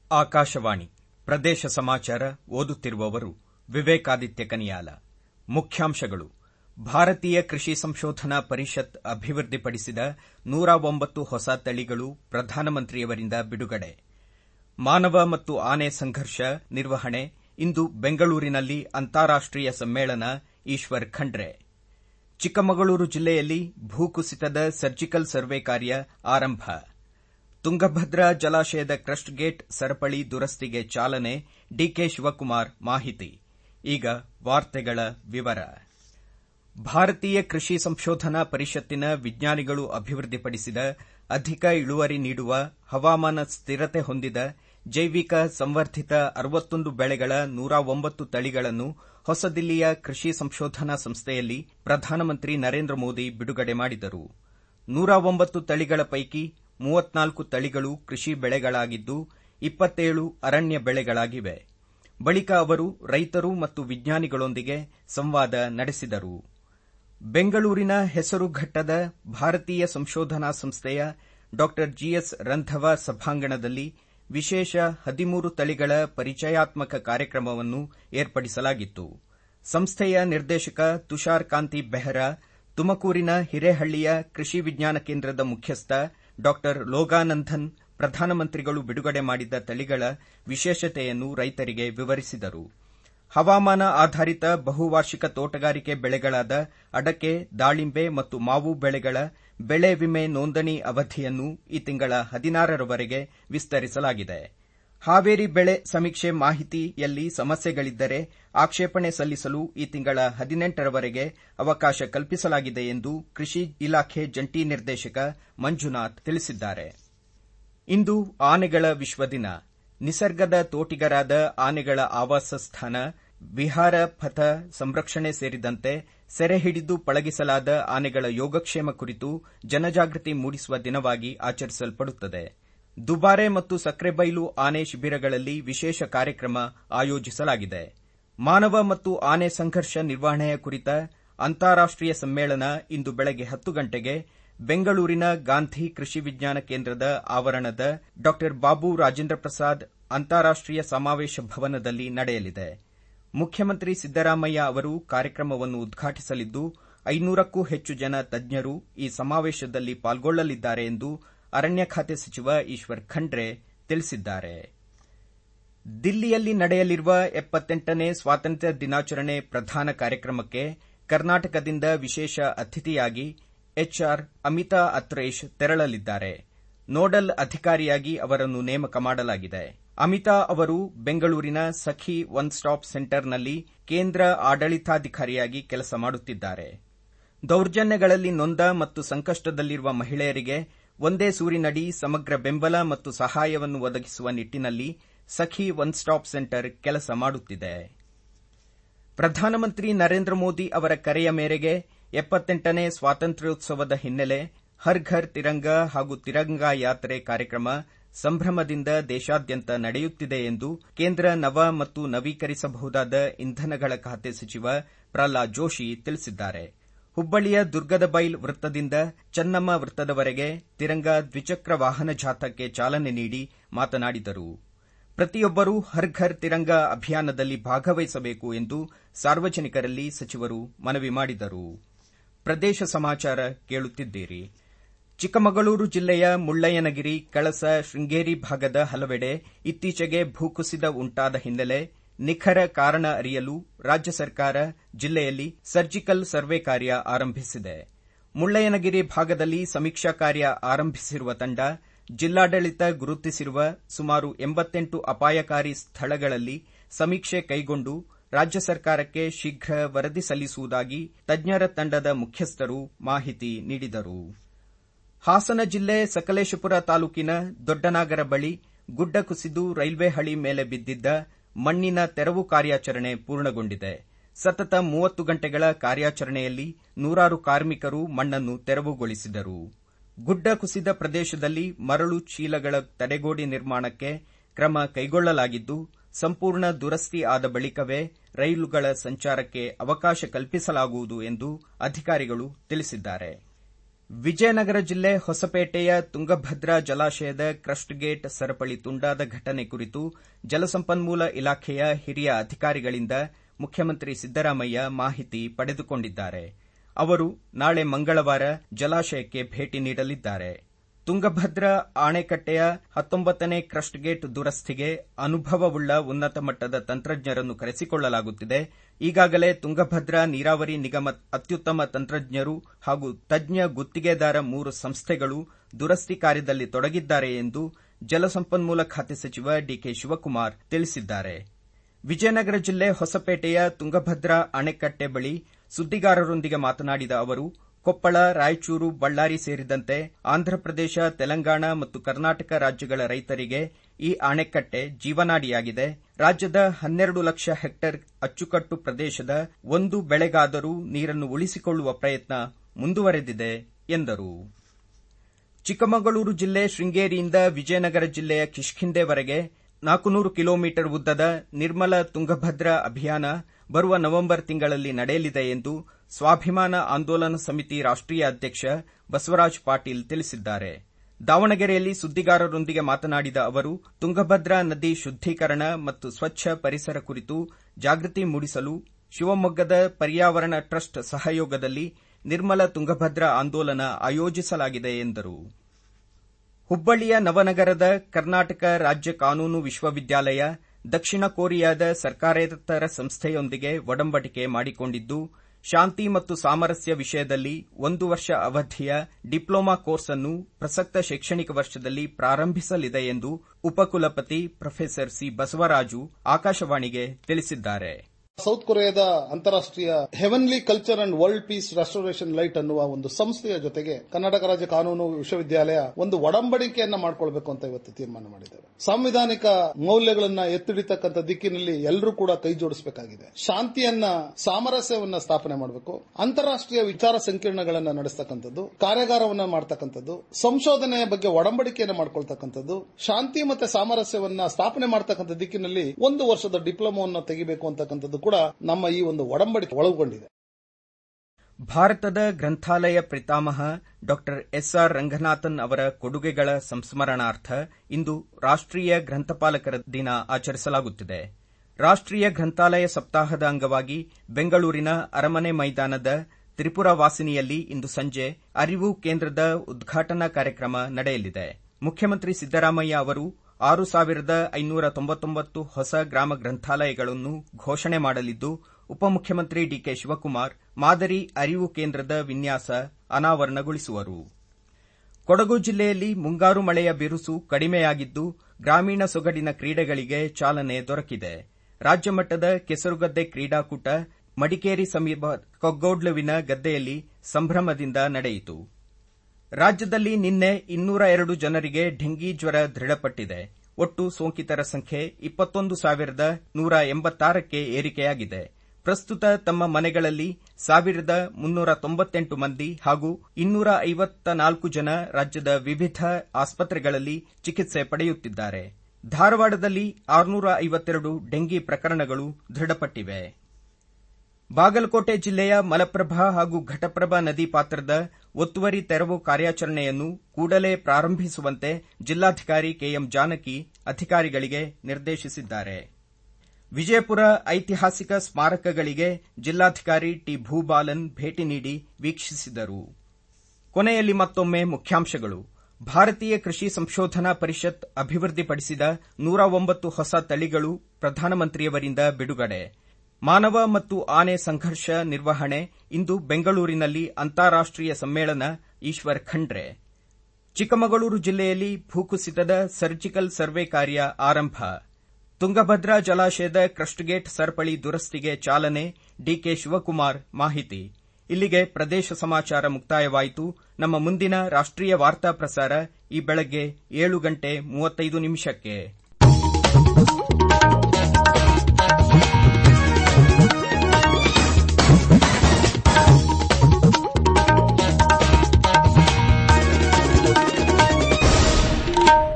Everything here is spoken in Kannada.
ಆಕಾಶವಾಣಿ ಪ್ರದೇಶ ಸಮಾಚಾರ ಓದುತ್ತಿರುವವರು ವಿವೇಕಾದಿತ್ಯ ಕನಿಯಾಲ ಮುಖ್ಯಾಂಶಗಳು ಭಾರತೀಯ ಕೃಷಿ ಸಂಶೋಧನಾ ಪರಿಷತ್ ಅಭಿವೃದ್ಧಿಪಡಿಸಿದ ನೂರ ಒಂಬತ್ತು ಹೊಸ ತಳಿಗಳು ಪ್ರಧಾನಮಂತ್ರಿಯವರಿಂದ ಬಿಡುಗಡೆ ಮಾನವ ಮತ್ತು ಆನೆ ಸಂಘರ್ಷ ನಿರ್ವಹಣೆ ಇಂದು ಬೆಂಗಳೂರಿನಲ್ಲಿ ಅಂತಾರಾಷ್ಟೀಯ ಸಮ್ಮೇಳನ ಈಶ್ವರ್ ಖಂಡ್ರೆ ಚಿಕ್ಕಮಗಳೂರು ಜಿಲ್ಲೆಯಲ್ಲಿ ಭೂಕುಸಿತದ ಸರ್ಜಿಕಲ್ ಸರ್ವೆ ಕಾರ್ಯ ಆರಂಭ ತುಂಗಭದ್ರಾ ಜಲಾಶಯದ ಕ್ರಸ್ಟ್ ಗೇಟ್ ಸರಪಳಿ ದುರಸ್ತಿಗೆ ಚಾಲನೆ ಡಿಕೆ ಶಿವಕುಮಾರ್ ಮಾಹಿತಿ ಈಗ ವಾರ್ತೆಗಳ ವಿವರ ಭಾರತೀಯ ಕೃಷಿ ಸಂಶೋಧನಾ ಪರಿಷತ್ತಿನ ವಿಜ್ಞಾನಿಗಳು ಅಭಿವೃದ್ಧಿಪಡಿಸಿದ ಅಧಿಕ ಇಳುವರಿ ನೀಡುವ ಹವಾಮಾನ ಸ್ಥಿರತೆ ಹೊಂದಿದ ಜೈವಿಕ ಸಂವರ್ಧಿತ ಅರವತ್ತೊಂದು ಬೆಳೆಗಳ ನೂರ ಒಂಬತ್ತು ತಳಿಗಳನ್ನು ಹೊಸದಿಲ್ಲಿಯ ಕೃಷಿ ಸಂಶೋಧನಾ ಸಂಸ್ಥೆಯಲ್ಲಿ ಪ್ರಧಾನಮಂತ್ರಿ ನರೇಂದ್ರ ಮೋದಿ ಬಿಡುಗಡೆ ಮಾಡಿದರು ನೂರ ಒಂಬತ್ತು ತಳಿಗಳ ಪೈಕಿ ಮೂವತ್ನಾಲ್ಕು ತಳಿಗಳು ಕೃಷಿ ಬೆಳೆಗಳಾಗಿದ್ದು ಇಪ್ಪತ್ತೇಳು ಅರಣ್ಯ ಬೆಳೆಗಳಾಗಿವೆ ಬಳಿಕ ಅವರು ರೈತರು ಮತ್ತು ವಿಜ್ಞಾನಿಗಳೊಂದಿಗೆ ಸಂವಾದ ನಡೆಸಿದರು ಬೆಂಗಳೂರಿನ ಹೆಸರುಘಟ್ಟದ ಭಾರತೀಯ ಸಂಶೋಧನಾ ಸಂಸ್ಥೆಯ ಡಾ ಜಿಎಸ್ ರಂಧವ ಸಭಾಂಗಣದಲ್ಲಿ ವಿಶೇಷ ಹದಿಮೂರು ತಳಿಗಳ ಪರಿಚಯಾತ್ಮಕ ಕಾರ್ಯಕ್ರಮವನ್ನು ಏರ್ಪಡಿಸಲಾಗಿತ್ತು ಸಂಸ್ಥೆಯ ನಿರ್ದೇಶಕ ತುಷಾರ್ ಕಾಂತಿ ಬೆಹ್ರಾ ತುಮಕೂರಿನ ಹಿರೇಹಳ್ಳಿಯ ಕೃಷಿ ವಿಜ್ಞಾನ ಕೇಂದ್ರದ ಮುಖ್ಯಸ್ಥ ಡಾ ಲೋಗಾನಂದನ್ ಪ್ರಧಾನಮಂತ್ರಿಗಳು ಬಿಡುಗಡೆ ಮಾಡಿದ ತಳಿಗಳ ವಿಶೇಷತೆಯನ್ನು ರೈತರಿಗೆ ವಿವರಿಸಿದರು ಹವಾಮಾನ ಆಧಾರಿತ ಬಹುವಾರ್ಷಿಕ ತೋಟಗಾರಿಕೆ ಬೆಳೆಗಳಾದ ಅಡಕೆ ದಾಳಿಂಬೆ ಮತ್ತು ಮಾವು ಬೆಳೆಗಳ ಬೆಳೆ ವಿಮೆ ನೋಂದಣಿ ಅವಧಿಯನ್ನು ಈ ತಿಂಗಳ ಹದಿನಾರರವರೆಗೆ ವಿಸ್ತರಿಸಲಾಗಿದೆ ಹಾವೇರಿ ಬೆಳೆ ಸಮೀಕ್ಷೆ ಮಾಹಿತಿಯಲ್ಲಿ ಸಮಸ್ಯೆಗಳಿದ್ದರೆ ಆಕ್ಷೇಪಣೆ ಸಲ್ಲಿಸಲು ಈ ತಿಂಗಳ ಹದಿನೆಂಟರವರೆಗೆ ಅವಕಾಶ ಕಲ್ಪಿಸಲಾಗಿದೆ ಎಂದು ಕೃಷಿ ಇಲಾಖೆ ಜಂಟಿ ನಿರ್ದೇಶಕ ಮಂಜುನಾಥ್ ತಿಳಿಸಿದ್ದಾರೆ ಇಂದು ಆನೆಗಳ ವಿಶ್ವ ದಿನ ನಿಸರ್ಗದ ತೋಟಿಗರಾದ ಆನೆಗಳ ಆವಾಸ ಸ್ಥಾನ ವಿಹಾರ ಪಥ ಸಂರಕ್ಷಣೆ ಸೇರಿದಂತೆ ಸೆರೆ ಹಿಡಿದು ಪಳಗಿಸಲಾದ ಆನೆಗಳ ಯೋಗಕ್ಷೇಮ ಕುರಿತು ಜನಜಾಗೃತಿ ಮೂಡಿಸುವ ದಿನವಾಗಿ ಆಚರಿಸಲ್ಪಡುತ್ತದೆ ದುಬಾರೆ ಮತ್ತು ಸಕ್ರೆಬೈಲು ಆನೆ ಶಿಬಿರಗಳಲ್ಲಿ ವಿಶೇಷ ಕಾರ್ಯಕ್ರಮ ಆಯೋಜಿಸಲಾಗಿದೆ ಮಾನವ ಮತ್ತು ಆನೆ ಸಂಘರ್ಷ ನಿರ್ವಹಣೆಯ ಕುರಿತ ಅಂತಾರಾಷ್ಟೀಯ ಸಮ್ಮೇಳನ ಇಂದು ಬೆಳಗ್ಗೆ ಹತ್ತು ಗಂಟೆಗೆ ಬೆಂಗಳೂರಿನ ಗಾಂಧಿ ಕೃಷಿ ವಿಜ್ಞಾನ ಕೇಂದ್ರದ ಆವರಣದ ಡಾ ಬಾಬು ರಾಜೇಂದ್ರ ಪ್ರಸಾದ್ ಅಂತಾರಾಷ್ಟೀಯ ಸಮಾವೇಶ ಭವನದಲ್ಲಿ ನಡೆಯಲಿದೆ ಮುಖ್ಯಮಂತ್ರಿ ಸಿದ್ದರಾಮಯ್ಯ ಅವರು ಕಾರ್ಯಕ್ರಮವನ್ನು ಉದ್ಘಾಟಿಸಲಿದ್ದು ಐನೂರಕ್ಕೂ ಹೆಚ್ಚು ಜನ ತಜ್ಞರು ಈ ಸಮಾವೇಶದಲ್ಲಿ ಪಾಲ್ಗೊಳ್ಳಲಿದ್ದಾರೆ ಎಂದು ಅರಣ್ಯ ಖಾತೆ ಸಚಿವ ಈಶ್ವರ್ ಖಂಡ್ರೆ ತಿಳಿಸಿದ್ದಾರೆ ದಿಲ್ಲಿಯಲ್ಲಿ ನಡೆಯಲಿರುವ ಎಪ್ಪತ್ತೆಂಟನೇ ಸ್ವಾತಂತ್ರ್ಯ ದಿನಾಚರಣೆ ಪ್ರಧಾನ ಕಾರ್ಯಕ್ರಮಕ್ಕೆ ಕರ್ನಾಟಕದಿಂದ ವಿಶೇಷ ಅತಿಥಿಯಾಗಿ ಎಚ್ಆರ್ ಅಮಿತಾ ಅತ್ರೇಶ್ ತೆರಳಲಿದ್ದಾರೆ ನೋಡಲ್ ಅಧಿಕಾರಿಯಾಗಿ ಅವರನ್ನು ನೇಮಕ ಮಾಡಲಾಗಿದೆ ಅಮಿತಾ ಅವರು ಬೆಂಗಳೂರಿನ ಸಖಿ ಒನ್ ಸ್ಟಾಪ್ ಸೆಂಟರ್ನಲ್ಲಿ ಕೇಂದ್ರ ಆಡಳಿತಾಧಿಕಾರಿಯಾಗಿ ಕೆಲಸ ಮಾಡುತ್ತಿದ್ದಾರೆ ದೌರ್ಜನ್ಯಗಳಲ್ಲಿ ನೊಂದ ಮತ್ತು ಸಂಕಷ್ಟದಲ್ಲಿರುವ ಮಹಿಳೆಯರಿಗೆ ಒಂದೇ ಸೂರಿನಡಿ ಸಮಗ್ರ ಬೆಂಬಲ ಮತ್ತು ಸಹಾಯವನ್ನು ಒದಗಿಸುವ ನಿಟ್ಟಿನಲ್ಲಿ ಸಖಿ ಒನ್ ಸ್ಟಾಪ್ ಸೆಂಟರ್ ಕೆಲಸ ಮಾಡುತ್ತಿದೆ ಪ್ರಧಾನಮಂತ್ರಿ ನರೇಂದ್ರ ಮೋದಿ ಅವರ ಕರೆಯ ಮೇರೆಗೆ ಎಪ್ಪತ್ತೆಂಟನೇ ಸ್ವಾತಂತ್ರ್ಯೋತ್ಸವದ ಹಿನ್ನೆಲೆ ಹರ್ ಘರ್ ತಿರಂಗ ಹಾಗೂ ತಿರಂಗಾ ಯಾತ್ರೆ ಕಾರ್ಯಕ್ರಮ ಸಂಭ್ರಮದಿಂದ ದೇಶಾದ್ಯಂತ ನಡೆಯುತ್ತಿದೆ ಎಂದು ಕೇಂದ್ರ ನವ ಮತ್ತು ನವೀಕರಿಸಬಹುದಾದ ಇಂಧನಗಳ ಖಾತೆ ಸಚಿವ ಪ್ರಹ್ಲಾದ್ ಜೋಶಿ ತಿಳಿಸಿದ್ದಾರೆ ಹುಬ್ಬಳ್ಳಿಯ ದುರ್ಗದ ಬೈಲ್ ವೃತ್ತದಿಂದ ಚನ್ನಮ್ಮ ವೃತ್ತದವರೆಗೆ ತಿರಂಗ ದ್ವಿಚಕ್ರ ವಾಹನ ಜಾಥಾಕ್ಕೆ ಚಾಲನೆ ನೀಡಿ ಮಾತನಾಡಿದರು ಪ್ರತಿಯೊಬ್ಬರೂ ಹರ್ ಘರ್ ತಿರಂಗ ಅಭಿಯಾನದಲ್ಲಿ ಭಾಗವಹಿಸಬೇಕು ಎಂದು ಸಾರ್ವಜನಿಕರಲ್ಲಿ ಸಚಿವರು ಮನವಿ ಮಾಡಿದರು ಪ್ರದೇಶ ಸಮಾಚಾರ ಕೇಳುತ್ತಿದ್ದೀರಿ ಚಿಕ್ಕಮಗಳೂರು ಜಿಲ್ಲೆಯ ಮುಳ್ಳಯ್ಯನಗಿರಿ ಕಳಸ ಶೃಂಗೇರಿ ಭಾಗದ ಹಲವೆಡೆ ಇತ್ತೀಚೆಗೆ ಭೂಕುಸಿತ ಉಂಟಾದ ಹಿನ್ನೆಲೆ ನಿಖರ ಕಾರಣ ಅರಿಯಲು ರಾಜ್ಯ ಸರ್ಕಾರ ಜಿಲ್ಲೆಯಲ್ಲಿ ಸರ್ಜಿಕಲ್ ಸರ್ವೆ ಕಾರ್ಯ ಆರಂಭಿಸಿದೆ ಮುಳ್ಳಯ್ಯನಗಿರಿ ಭಾಗದಲ್ಲಿ ಸಮೀಕ್ಷಾ ಕಾರ್ಯ ಆರಂಭಿಸಿರುವ ತಂಡ ಜಿಲ್ಲಾಡಳಿತ ಗುರುತಿಸಿರುವ ಸುಮಾರು ಎಂಬತ್ತೆಂಟು ಅಪಾಯಕಾರಿ ಸ್ಥಳಗಳಲ್ಲಿ ಸಮೀಕ್ಷೆ ಕೈಗೊಂಡು ರಾಜ್ಯ ಸರ್ಕಾರಕ್ಕೆ ಶೀಘ್ರ ವರದಿ ಸಲ್ಲಿಸುವುದಾಗಿ ತಜ್ಞರ ತಂಡದ ಮುಖ್ಯಸ್ಥರು ಮಾಹಿತಿ ನೀಡಿದರು ಹಾಸನ ಜಿಲ್ಲೆ ಸಕಲೇಶಪುರ ತಾಲೂಕಿನ ದೊಡ್ಡನಾಗರ ಬಳಿ ಗುಡ್ಡ ಕುಸಿದು ರೈಲ್ವೆ ಹಳಿ ಮೇಲೆ ಬಿದ್ದಿದ್ದ ಮಣ್ಣಿನ ತೆರವು ಕಾರ್ಯಾಚರಣೆ ಪೂರ್ಣಗೊಂಡಿದೆ ಸತತ ಮೂವತ್ತು ಗಂಟೆಗಳ ಕಾರ್ಯಾಚರಣೆಯಲ್ಲಿ ನೂರಾರು ಕಾರ್ಮಿಕರು ಮಣ್ಣನ್ನು ತೆರವುಗೊಳಿಸಿದರು ಗುಡ್ಡ ಕುಸಿದ ಪ್ರದೇಶದಲ್ಲಿ ಮರಳು ಚೀಲಗಳ ತಡೆಗೋಡೆ ನಿರ್ಮಾಣಕ್ಕೆ ಕ್ರಮ ಕೈಗೊಳ್ಳಲಾಗಿದ್ದು ಸಂಪೂರ್ಣ ದುರಸ್ತಿ ಆದ ಬಳಿಕವೇ ರೈಲುಗಳ ಸಂಚಾರಕ್ಕೆ ಅವಕಾಶ ಕಲ್ಪಿಸಲಾಗುವುದು ಎಂದು ಅಧಿಕಾರಿಗಳು ತಿಳಿಸಿದ್ದಾರೆ ವಿಜಯನಗರ ಜಿಲ್ಲೆ ಹೊಸಪೇಟೆಯ ತುಂಗಭದ್ರಾ ಜಲಾಶಯದ ಕ್ರಸ್ಟ್ ಗೇಟ್ ಸರಪಳಿ ತುಂಡಾದ ಘಟನೆ ಕುರಿತು ಜಲಸಂಪನ್ಮೂಲ ಇಲಾಖೆಯ ಹಿರಿಯ ಅಧಿಕಾರಿಗಳಿಂದ ಮುಖ್ಯಮಂತ್ರಿ ಸಿದ್ದರಾಮಯ್ಯ ಮಾಹಿತಿ ಪಡೆದುಕೊಂಡಿದ್ದಾರೆ ಅವರು ನಾಳೆ ಮಂಗಳವಾರ ಜಲಾಶಯಕ್ಕೆ ಭೇಟಿ ನೀಡಲಿದ್ದಾರೆ ತುಂಗಭದ್ರಾ ಅಣೆಕಟ್ಟೆಯ ಹತ್ತೊಂಬತ್ತನೇ ಕ್ರಸ್ಟ್ ಗೇಟ್ ದುರಸ್ತಿಗೆ ಅನುಭವವುಳ್ಳ ಉನ್ನತ ಮಟ್ಟದ ತಂತ್ರಜ್ಞರನ್ನು ಕರೆಸಿಕೊಳ್ಳಲಾಗುತ್ತಿದೆ ಈಗಾಗಲೇ ತುಂಗಭದ್ರಾ ನೀರಾವರಿ ನಿಗಮ ಅತ್ಯುತ್ತಮ ತಂತ್ರಜ್ಞರು ಹಾಗೂ ತಜ್ಞ ಗುತ್ತಿಗೆದಾರ ಮೂರು ಸಂಸ್ಥೆಗಳು ದುರಸ್ತಿ ಕಾರ್ಯದಲ್ಲಿ ತೊಡಗಿದ್ದಾರೆ ಎಂದು ಜಲಸಂಪನ್ಮೂಲ ಖಾತೆ ಸಚಿವ ಡಿಕೆ ಶಿವಕುಮಾರ್ ತಿಳಿಸಿದ್ದಾರೆ ವಿಜಯನಗರ ಜಿಲ್ಲೆ ಹೊಸಪೇಟೆಯ ತುಂಗಭದ್ರಾ ಅಣೆಕಟ್ಟೆ ಬಳಿ ಸುದ್ದಿಗಾರರೊಂದಿಗೆ ಮಾತನಾಡಿದ ಅವರು ಕೊಪ್ಪಳ ರಾಯಚೂರು ಬಳ್ಳಾರಿ ಸೇರಿದಂತೆ ಆಂಧ್ರಪ್ರದೇಶ ತೆಲಂಗಾಣ ಮತ್ತು ಕರ್ನಾಟಕ ರಾಜ್ಯಗಳ ರೈತರಿಗೆ ಈ ಅಣೆಕಟ್ಟೆ ಜೀವನಾಡಿಯಾಗಿದೆ ರಾಜ್ಯದ ಹನ್ನೆರಡು ಲಕ್ಷ ಹೆಕ್ಟೇರ್ ಅಚ್ಚುಕಟ್ಟು ಪ್ರದೇಶದ ಒಂದು ಬೆಳೆಗಾದರೂ ನೀರನ್ನು ಉಳಿಸಿಕೊಳ್ಳುವ ಪ್ರಯತ್ನ ಮುಂದುವರೆದಿದೆ ಎಂದರು ಚಿಕ್ಕಮಗಳೂರು ಜಿಲ್ಲೆ ಶೃಂಗೇರಿಯಿಂದ ವಿಜಯನಗರ ಜಿಲ್ಲೆಯ ಕಿಷ್ಕಿಂಧೆವರೆಗೆ ನಾಲ್ಕುನೂರು ಕಿಲೋಮೀಟರ್ ಉದ್ದದ ನಿರ್ಮಲ ತುಂಗಭದ್ರಾ ಅಭಿಯಾನ ಬರುವ ನವೆಂಬರ್ ತಿಂಗಳಲ್ಲಿ ನಡೆಯಲಿದೆ ಎಂದು ಸ್ವಾಭಿಮಾನ ಆಂದೋಲನ ಸಮಿತಿ ರಾಷ್ಟೀಯ ಅಧ್ಯಕ್ಷ ಬಸವರಾಜ ಪಾಟೀಲ್ ತಿಳಿಸಿದ್ದಾರೆ ದಾವಣಗೆರೆಯಲ್ಲಿ ಸುದ್ದಿಗಾರರೊಂದಿಗೆ ಮಾತನಾಡಿದ ಅವರು ತುಂಗಭದ್ರಾ ನದಿ ಶುದ್ದೀಕರಣ ಮತ್ತು ಸ್ವಚ್ಛ ಪರಿಸರ ಕುರಿತು ಜಾಗೃತಿ ಮೂಡಿಸಲು ಶಿವಮೊಗ್ಗದ ಪರ್ಯಾವರಣ ಟ್ರಸ್ಟ್ ಸಹಯೋಗದಲ್ಲಿ ನಿರ್ಮಲ ತುಂಗಭದ್ರಾ ಆಂದೋಲನ ಆಯೋಜಿಸಲಾಗಿದೆ ಎಂದರು ಹುಬ್ಬಳ್ಳಿಯ ನವನಗರದ ಕರ್ನಾಟಕ ರಾಜ್ಯ ಕಾನೂನು ವಿಶ್ವವಿದ್ಯಾಲಯ ದಕ್ಷಿಣ ಕೊರಿಯಾದ ಸರ್ಕಾರೇತರ ಸಂಸ್ಥೆಯೊಂದಿಗೆ ಒಡಂಬಡಿಕೆ ಮಾಡಿಕೊಂಡಿದ್ದು ಶಾಂತಿ ಮತ್ತು ಸಾಮರಸ್ಯ ವಿಷಯದಲ್ಲಿ ಒಂದು ವರ್ಷ ಅವಧಿಯ ಡಿಪ್ಲೊಮಾ ಕೋರ್ಸ್ ಅನ್ನು ಪ್ರಸಕ್ತ ಶೈಕ್ಷಣಿಕ ವರ್ಷದಲ್ಲಿ ಪ್ರಾರಂಭಿಸಲಿದೆ ಎಂದು ಉಪಕುಲಪತಿ ಪ್ರೊಫೆಸರ್ ಸಿ ಬಸವರಾಜು ಆಕಾಶವಾಣಿಗೆ ತಿಳಿಸಿದ್ದಾರೆ ಸೌತ್ ಕೊರಿಯಾದ ಅಂತಾರಾಷ್ಟೀಯ heavenly culture and world peace restoration light ಅನ್ನುವ ಒಂದು ಸಂಸ್ಥೆಯ ಜೊತೆಗೆ ಕರ್ನಾಟಕ ರಾಜ್ಯ ಕಾನೂನು ವಿಶ್ವವಿದ್ಯಾಲಯ ಒಂದು ಒಡಂಬಡಿಕೆಯನ್ನ ಮಾಡ್ಕೊಳ್ಬೇಕು ಅಂತ ಇವತ್ತು ತೀರ್ಮಾನ ಮಾಡಿದ್ದೇವೆ ಸಾಂವಿಧಾನಿಕ ಮೌಲ್ಯಗಳನ್ನ ಎತ್ತಿಡಿತಕ್ಕಂಥ ದಿಕ್ಕಿನಲ್ಲಿ ಎಲ್ಲರೂ ಕೂಡ ಕೈ ಜೋಡಿಸಬೇಕಾಗಿದೆ ಶಾಂತಿಯನ್ನ ಸಾಮರಸ್ಯವನ್ನ ಸ್ಥಾಪನೆ ಮಾಡಬೇಕು ಅಂತಾರಾಷ್ಟೀಯ ವಿಚಾರ ಸಂಕಿರಣಗಳನ್ನ ನಡೆಸ್ತಕ್ಕಂಥದ್ದು ಕಾರ್ಯಾಗಾರವನ್ನ ಮಾಡ್ತಕ್ಕಂಥದ್ದು ಸಂಶೋಧನೆಯ ಬಗ್ಗೆ ಒಡಂಬಡಿಕೆಯನ್ನು ಮಾಡ್ಕೊಳ್ತಕ್ಕಂಥದ್ದು ಶಾಂತಿ ಮತ್ತೆ ಸಾಮರಸ್ಯವನ್ನ ಸ್ಥಾಪನೆ ಮಾಡ್ತಕ್ಕಂಥ ದಿಕ್ಕಿನಲ್ಲಿ ಒಂದು ವರ್ಷದ ಡಿಪ್ಲೊಮಾವನ್ನು ತೆಗಿಬೇಕು ಅಂತಕ್ಕಂಥದ್ದು ಕೂಡ ನಮ್ಮ ಈ ಒಂದು ಒಡಂಬಡಿಕೆ ಒಳಗೊಂಡಿದೆ ಭಾರತದ ಗ್ರಂಥಾಲಯ ಪಿತಾಮಹ ಡಾ ಎಸ್ಆರ್ ರಂಗನಾಥನ್ ಅವರ ಕೊಡುಗೆಗಳ ಸಂಸ್ಮರಣಾರ್ಥ ಇಂದು ರಾಷ್ಟೀಯ ಗ್ರಂಥಪಾಲಕರ ದಿನ ಆಚರಿಸಲಾಗುತ್ತಿದೆ ರಾಷ್ಟೀಯ ಗ್ರಂಥಾಲಯ ಸಪ್ತಾಹದ ಅಂಗವಾಗಿ ಬೆಂಗಳೂರಿನ ಅರಮನೆ ಮೈದಾನದ ತ್ರಿಪುರ ವಾಸಿನಿಯಲ್ಲಿ ಇಂದು ಸಂಜೆ ಅರಿವು ಕೇಂದ್ರದ ಉದ್ಘಾಟನಾ ಕಾರ್ಯಕ್ರಮ ನಡೆಯಲಿದೆ ಮುಖ್ಯಮಂತ್ರಿ ಸಿದ್ದರಾಮಯ್ಯ ಅವರು ಆರು ಸಾವಿರದ ಐನೂರ ತೊಂಬತ್ತೊಂಬತ್ತು ಹೊಸ ಗ್ರಾಮ ಗ್ರಂಥಾಲಯಗಳನ್ನು ಘೋಷಣೆ ಮಾಡಲಿದ್ದು ಉಪಮುಖ್ಯಮಂತ್ರಿ ಡಿಕೆ ಶಿವಕುಮಾರ್ ಮಾದರಿ ಅರಿವು ಕೇಂದ್ರದ ವಿನ್ಯಾಸ ಅನಾವರಣಗೊಳಿಸುವರು ಕೊಡಗು ಜಿಲ್ಲೆಯಲ್ಲಿ ಮುಂಗಾರು ಮಳೆಯ ಬಿರುಸು ಕಡಿಮೆಯಾಗಿದ್ದು ಗ್ರಾಮೀಣ ಸೊಗಡಿನ ಕ್ರೀಡೆಗಳಿಗೆ ಚಾಲನೆ ದೊರಕಿದೆ ರಾಜ್ಯ ಮಟ್ಟದ ಕೆಸರುಗದ್ದೆ ಕ್ರೀಡಾಕೂಟ ಮಡಿಕೇರಿ ಸಮೀಪ ಕೊಗ್ಗೋಡ್ಲುವಿನ ಗದ್ದೆಯಲ್ಲಿ ಸಂಭ್ರಮದಿಂದ ನಡೆಯಿತು ರಾಜ್ಯದಲ್ಲಿ ನಿನ್ನೆ ಇನ್ನೂರ ಎರಡು ಜನರಿಗೆ ಡೆಂಗಿ ಜ್ವರ ದೃಢಪಟ್ಟಿದೆ ಒಟ್ಟು ಸೋಂಕಿತರ ಸಂಖ್ಯೆ ಇಪ್ಪತ್ತೊಂದು ಸಾವಿರದ ನೂರ ಎಂಬತ್ತಾರಕ್ಕೆ ಏರಿಕೆಯಾಗಿದೆ ಪ್ರಸ್ತುತ ತಮ್ಮ ಮನೆಗಳಲ್ಲಿ ಸಾವಿರದ ಮುನ್ನೂರ ತೊಂಬತ್ತೆಂಟು ಮಂದಿ ಹಾಗೂ ಇನ್ನೂರ ಐವತ್ತ ನಾಲ್ಕು ಜನ ರಾಜ್ಯದ ವಿವಿಧ ಆಸ್ಪತ್ರೆಗಳಲ್ಲಿ ಚಿಕಿತ್ಸೆ ಪಡೆಯುತ್ತಿದ್ದಾರೆ ಧಾರವಾಡದಲ್ಲಿ ಆರುನೂರ ಐವತ್ತೆರಡು ಡೆಂಗಿ ಪ್ರಕರಣಗಳು ದೃಢಪಟ್ಟಿವೆ ಬಾಗಲಕೋಟೆ ಜಿಲ್ಲೆಯ ಮಲಪ್ರಭಾ ಹಾಗೂ ಘಟಪ್ರಭಾ ನದಿ ಪಾತ್ರದ ಒತ್ತುವರಿ ತೆರವು ಕಾರ್ಯಾಚರಣೆಯನ್ನು ಕೂಡಲೇ ಪ್ರಾರಂಭಿಸುವಂತೆ ಜಿಲ್ಲಾಧಿಕಾರಿ ಕೆಎಂ ಜಾನಕಿ ಅಧಿಕಾರಿಗಳಿಗೆ ನಿರ್ದೇಶಿಸಿದ್ದಾರೆ ವಿಜಯಪುರ ಐತಿಹಾಸಿಕ ಸ್ಮಾರಕಗಳಿಗೆ ಜಿಲ್ಲಾಧಿಕಾರಿ ಟಿ ಭೂಬಾಲನ್ ಭೇಟಿ ನೀಡಿ ವೀಕ್ಷಿಸಿದರು ಕೊನೆಯಲ್ಲಿ ಮತ್ತೊಮ್ಮೆ ಮುಖ್ಯಾಂಶಗಳು ಭಾರತೀಯ ಕೃಷಿ ಸಂಶೋಧನಾ ಪರಿಷತ್ ಅಭಿವೃದ್ಧಿಪಡಿಸಿದ ನೂರ ಒಂಬತ್ತು ಹೊಸ ತಳಿಗಳು ಪ್ರಧಾನಮಂತ್ರಿಯವರಿಂದ ಬಿಡುಗಡೆ ಮಾನವ ಮತ್ತು ಆನೆ ಸಂಘರ್ಷ ನಿರ್ವಹಣೆ ಇಂದು ಬೆಂಗಳೂರಿನಲ್ಲಿ ಅಂತಾರಾಷ್ಟೀಯ ಸಮ್ಮೇಳನ ಈಶ್ವರ್ ಖಂಡ್ರೆ ಚಿಕ್ಕಮಗಳೂರು ಜಿಲ್ಲೆಯಲ್ಲಿ ಭೂಕುಸಿತದ ಸರ್ಜಿಕಲ್ ಸರ್ವೆ ಕಾರ್ಯ ಆರಂಭ ತುಂಗಭದ್ರಾ ಜಲಾಶಯದ ಕ್ರಸ್ಟ್ಗೇಟ್ ಸರಪಳಿ ದುರಸ್ತಿಗೆ ಚಾಲನೆ ಡಿಕೆ ಶಿವಕುಮಾರ್ ಮಾಹಿತಿ ಇಲ್ಲಿಗೆ ಪ್ರದೇಶ ಸಮಾಚಾರ ಮುಕ್ತಾಯವಾಯಿತು ನಮ್ಮ ಮುಂದಿನ ರಾಷ್ಟೀಯ ವಾರ್ತಾ ಪ್ರಸಾರ ಈ ಬೆಳಗ್ಗೆ ಏಳು ಗಂಟೆ ಮೂವತ್ತೈದು ನಿಮಿಷಕ್ಕೆ